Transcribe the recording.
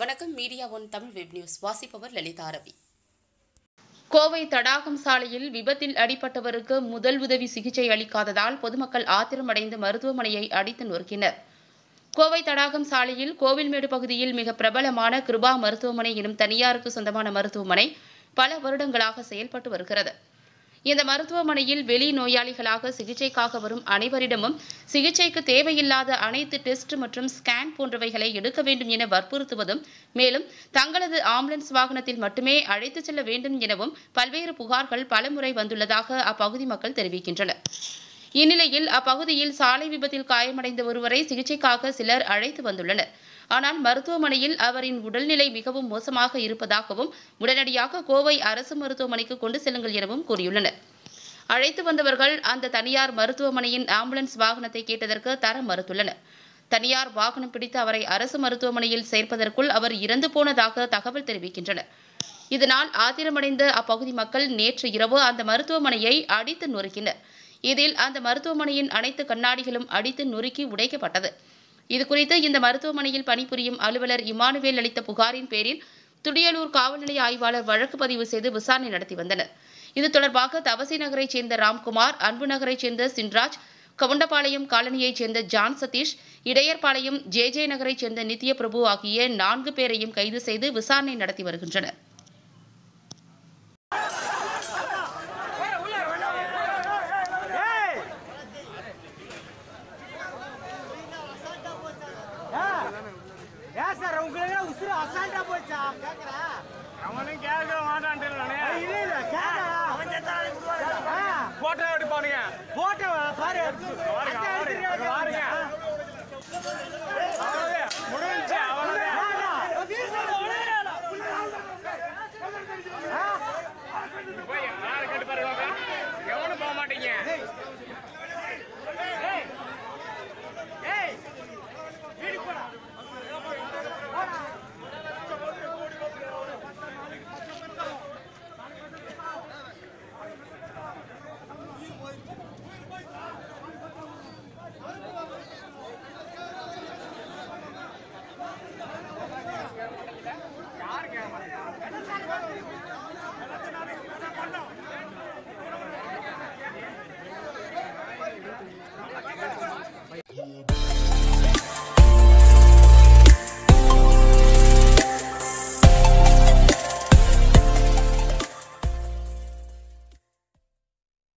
வணக்கம் media one Tamil web news வாசிப்பவர் லலிதா ரவி கோவை தடாகம் சாலையில் விபத்தில் அடிபட்டவருக்கு முதல் உதவி சிகிச்சை அளிக்காததால் பொதுமக்கள் ஆத்திரமடைந்து மருத்துவமனையை அடித்து நொறுக்கினர் கோவை தடாகம் சாலையில் கோவில்மேடு பகுதியில் மிக பிரபலமான கிருபா மருத்துவமனை எனும் தனியாருக்கு சொந்தமான மருத்துவமனை பல வருடங்களாக செயல்பட்டு வருகிறது இந்த மருத்துவமனையில் வெளி நோயாளிகளாக சிகிச்சைக்காக வரும் அனைவரிடமும் சிகிச்சைக்கு தேவையில்லாத அனைத்து டெஸ்ட் மற்றும் ஸ்கேன் போன்றவைகளை எடுக்க வேண்டும் என வற்புறுத்துவதும் மேலும் தங்களது ஆம்புலன்ஸ் வாகனத்தில் மட்டுமே அழைத்துச் செல்ல வேண்டும் எனவும் பல்வேறு புகார்கள் பலமுறை வந்துள்ளதாக அப்பகுதி மக்கள் தெரிவிக்கின்றனர் இந்நிலையில் அப்பகுதியில் சாலை விபத்தில் காயமடைந்த ஒருவரை சிகிச்சைக்காக சிலர் அழைத்து வந்துள்ளனர் ஆனால் மருத்துவமனையில் அவரின் உடல்நிலை மிகவும் மோசமாக இருப்பதாகவும் உடனடியாக கோவை அரசு மருத்துவமனைக்கு கொண்டு செல்லுங்கள் எனவும் கூறியுள்ளனர் அழைத்து வந்தவர்கள் அந்த தனியார் மருத்துவமனையின் ஆம்புலன்ஸ் வாகனத்தை கேட்டதற்கு தர மறுத்துள்ளனர் தனியார் வாகனம் பிடித்து அவரை அரசு மருத்துவமனையில் சேர்ப்பதற்குள் அவர் இறந்து போனதாக தகவல் தெரிவிக்கின்றனர் இதனால் ஆத்திரமடைந்த அப்பகுதி மக்கள் நேற்று இரவு அந்த மருத்துவமனையை அடித்து நொறுக்கினர் இதில் அந்த மருத்துவமனையின் அனைத்து கண்ணாடிகளும் அடித்து நொறுக்கி உடைக்கப்பட்டது இதுகுறித்து இந்த மருத்துவமனையில் பணிபுரியும் அலுவலர் இமானுவேல் அளித்த புகாரின் பேரில் துடியலூர் காவல் நிலைய ஆய்வாளர் வழக்கு பதிவு செய்து விசாரணை நடத்தி வந்தனர் இது தொடர்பாக தவசி நகரைச் சேர்ந்த ராம்குமார் அன்பு நகரைச் சேர்ந்த சின்ராஜ் கவுண்டபாளையம் காலனியைச் சேர்ந்த John Sathish Idayarpalayam J J நகரைச் சேர்ந்த நித்ய பிரபு ஆகிய நான்கு பேரையும் கைது செய்து விசாரணை நடத்தி வருகின்றனர் ஏன் சார் உங்களுக்கு உசுறு அசால்ட்டா போச்சா கேக்குறேன் அவனும் கேட்க மாட்டான்ட்டு இல்ல இல்ல கேக்குறா போட்டோ எடுப்பானுங்க போட்டோ பாரு